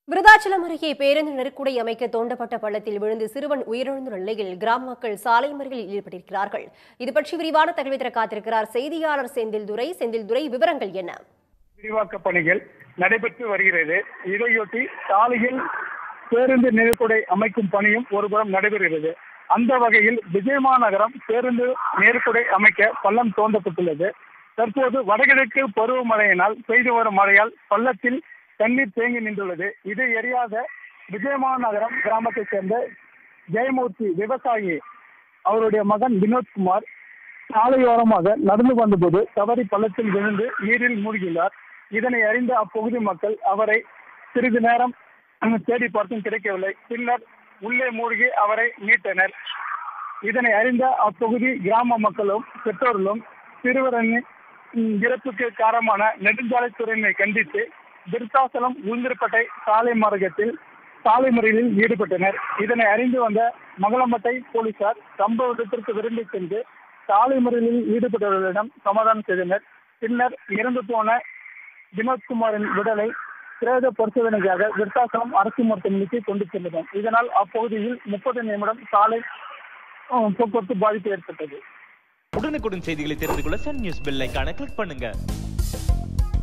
விருதாச்சலம் அருகே பேருந்து நெருக்குடை அமைக்க தோண்டப்பட்ட பள்ளத்தில் விழுந்து சிறுவன் உயிரிழந்த நிலையில் கிராம மக்கள் சாலை மறியலில் ஈடுபட்டிருக்கிறார்கள் இது பற்றி விரிவான தகவலை தர காத்திருக்கிறார் செய்தியாளர் செந்தில்துரை செந்தில்துரை விவரங்கள் என்ன விரிவாக்க பணிகள் நடைபெற்று வருகிறது இதையொட்டி சாலையில் பேருந்து நெருக்குடை அமைக்கும் பணியும் ஒருபுறம் நடைபெறுகிறது அந்த வகையில் விஜயமாநகரம் பேருந்து நெருக்குடை அமைக்க பள்ளம் தோண்டப்பட்டுள்ளது தற்போது வடகிழக்கு பருவமழையினால் பெய்து வரும் மழையால் பள்ளத்தில் தண்ணீர் தேங்கி நின்றுள்ளது இதை எறியாத விஜயமாநகரம் கிராமத்தைச் சேர்ந்த ஜெயமூர்த்தி விவசாயி அவருடைய மகன் வினோத்குமார் சாலையோரமாக நடந்து வந்தபோது தவறி பள்ளத்தில் விழுந்து நீரில் மூழ்கியுள்ளார் இதனை அறிந்த அப்பகுதி மக்கள் அவரை சிறிது நேரம் தேடி பார்த்தும் கிடைக்கவில்லை பின்னர் உள்ளே மூழ்கி அவரை மீட்டனர் இதனை அறிந்த அப்பகுதி கிராம மக்களும் பெற்றோர்களும் சிறுவரின் ம், இறப்புக்கு காரணமான நெடுஞ்சாலைத்துறையினை கண்டித்து விருத்தாசலம் உளுந்தூர்பேட்டை சாலை மார்க்கத்தில் சாலை மறியலில் ஈடுபட்டனர் இதனை அறிந்து வந்த மகளம்பட்டை போலீசார் சம்பவ இடத்திற்கு விரும்பி சென்று சாலை மறியலில் ஈடுபட்டவர்களிடம் சமாதானம் செய்தனர் பின்னர் இறந்து போன வினோத்குமாரின் விடலை பிரேத பரிசோதனைக்காக விருத்தாசலம் அரசு மருத்துவமனைக்கு கொண்டு சென்றனர் இதனால் அப்பகுதியில் முப்பது நிமிடம் சாலை அஹ், போக்குவரத்து பாதிப்பு ஏற்பட்டது உடனுக்குடன் செய்திகளை தெரிந்து கொள்ள சன் நியூஸ் பெல் ஐகானை கிளிக் பண்ணுங்க